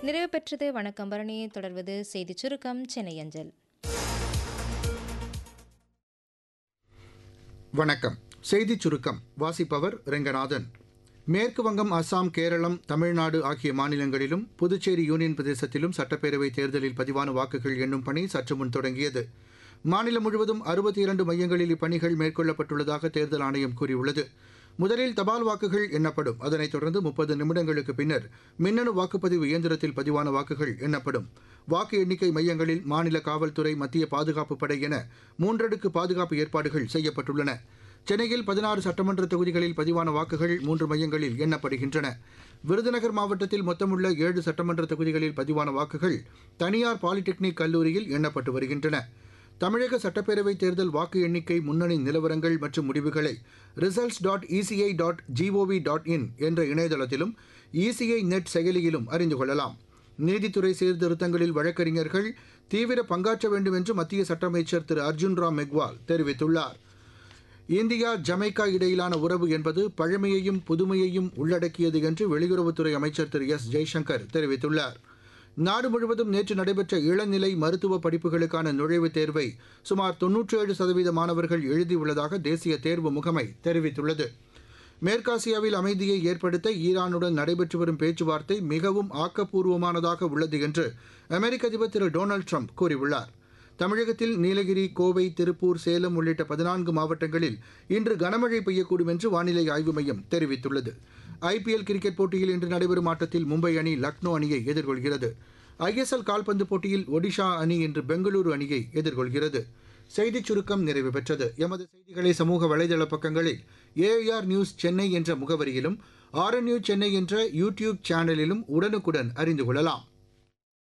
நிறைவு பெற்றது வணக்கம் பரணியை தொடர்வது செய்திச் சுருக்கம் சென்னை அஞ்சல் வணக்கம் செய்திச் சுருக்கம் வாசிப்பவர் ரெங்கநாதன் மேற்கு வங்கம் அஸ்ஸாம் கேரளம் தமிழ்நாடு ஆகிய மாநிலங்களிலும் புதுச்சேரி யூனியன் பிரதேசத்திலும் சட்டப்பேரவை தேர்தலில் பதிவான வாக்குகள் எண்ணும் பணி சற்று முன் தொடங்கியது மாநிலம் முழுவதும் அறுபத்தி இரண்டு மையங்களில் இப்பணிகள் மேற்கொள்ளப்பட்டுள்ளதாக தேர்தல் ஆணையம் கூறியுள்ளது முதலில் தபால் வாக்குகள் எண்ணப்படும் அதனைத் தொடர்ந்து முப்பது நிமிடங்களுக்கு பின்னர் மின்னணு வாக்குப்பதிவு இயந்திரத்தில் பதிவான வாக்குகள் எண்ணப்படும் வாக்கு எண்ணிக்கை மையங்களில் மாநில காவல்துறை மத்திய பாதுகாப்பு படை என மூன்றடுக்கு பாதுகாப்பு ஏற்பாடுகள் செய்யப்பட்டுள்ளன சென்னையில் பதினாறு சட்டமன்ற தொகுதிகளில் பதிவான வாக்குகள் மூன்று மையங்களில் எண்ணப்படுகின்றன விருதுநகர் மாவட்டத்தில் மொத்தமுள்ள ஏழு சட்டமன்ற தொகுதிகளில் பதிவான வாக்குகள் தனியார் பாலிடெக்னிக் கல்லூரியில் எண்ணப்பட்டு வருகின்றன தமிழக சட்டப்பேரவைத் தேர்தல் வாக்கு எண்ணிக்கை முன்னணி நிலவரங்கள் மற்றும் முடிவுகளை results dot ECI dot gov dot in என்ற இணையதளத்திலும் இசிஐ நெட் செயலியிலும் அறிந்து கொள்ளலாம் நீதித்துறை சீர்திருத்தங்களில் வழக்கறிஞர்கள் தீவிர பங்காற்ற வேண்டும் என்று மத்திய சட்ட அமைச்சர் திரு அர்ஜுன் ராம் மெக்வால் தெரிவித்துள்ளார் இந்தியா ஜமைக்கா இடையிலான உறவு என்பது பழமையையும் புதுமையையும் உள்ளடக்கியது என்று வெளியுறவுத்துறை அமைச்சர் திரு எஸ் ஜெய்சங்கர் தெரிவித்துள்ளார் நாடு முழுவதும் நேற்று நடைபெற்ற இளநிலை மருத்துவ படிப்புகளுக்கான நுழைவுத் தேர்வை சுமார் தொன்னூற்றி ஏழு சதவீத மாணவர்கள் எழுதியுள்ளதாக தேசிய தேர்வு முகமை தெரிவித்துள்ளது மேற்காசியாவில் அமைதியை ஏற்படுத்த ஈரானுடன் நடைபெற்று வரும் பேச்சுவார்த்தை மிகவும் ஆக்கப்பூர்வமானதாக உள்ளது என்று அமெரிக்க அதிபர் திரு டொனால்டு ட்ரம்ப் கூறியுள்ளார் தமிழகத்தில் நீலகிரி கோவை திருப்பூர் சேலம் உள்ளிட்ட பதினான்கு மாவட்டங்களில் இன்று கனமழை பெய்யக்கூடும் என்று வானிலை ஆய்வு மையம் தெரிவித்துள்ளது ஐபிஎல் கிரிக்கெட் போட்டியில் இன்று நடைபெறும் ஆட்டத்தில் மும்பை அணி லக்னோ அணியை எதிர்கொள்கிறது ஐஎஸ்எல் கால்பந்து போட்டியில் ஒடிஷா அணி இன்று பெங்களூரு அணியை எதிர்கொள்கிறது செய்திச் சுருக்கம் நிறைவு பெற்றது எமது செய்திகளை சமூக வலைதள பக்கங்களில் ஏஆர் நியூஸ் சென்னை என்ற முகவரியிலும் ஆர்என்யூ சென்னை என்ற யூடியூப் சேனலிலும் உடனுக்குடன் அறிந்து கொள்ளலாம்